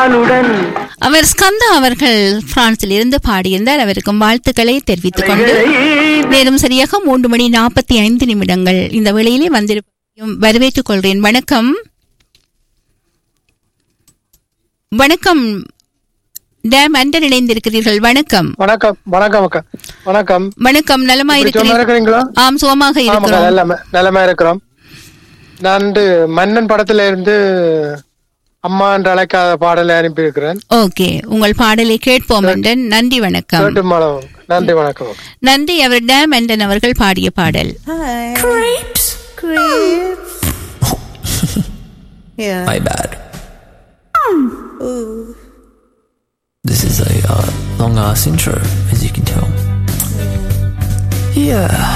பாலுடன் அவர் ஸ்கந்தா அவர்கள் பிரான்சில் இருந்து பாடியிருந்தார் அவருக்கும் வாழ்த்துக்களை தெரிவித்துக் கொண்டு நேரம் சரியாக மூன்று மணி நாற்பத்தி ஐந்து நிமிடங்கள் இந்த வேளையிலே வந்திருப்பதையும் வரவேற்றுக் கொள்கிறேன் வணக்கம் வணக்கம் டேம் அண்டர் இணைந்திருக்கிறீர்கள் வணக்கம் வணக்கம் வணக்கம் அக்கா வணக்கம் வணக்கம் நலமா இப்படி சும்மா இருக்கிறீர்கள் இருக்கிறீங்களா ஆம் சுகமாக ஆமாக்கா இருக்கிறோம் நல்ல நிலைமை இருக்கிறோம் நான் வந்து மன்னன் படத்துல இருந்து அம்மா என்று அழைக்காத பாடலை அனுப்பியிருக்கிறேன் ஓகே உங்கள் பாடலை கேட்போம் என்றன் நன்றி வணக்கம் கேட்டு மாலம் நன்றி வணக்கம் அக்கா. நன்றி அவர் டேம் அண்டன் அவர்கள் பாடிய பாடல் Crepes. Crepes. yeah. My bad. This is a uh, long ass intro, as you can tell. Yeah.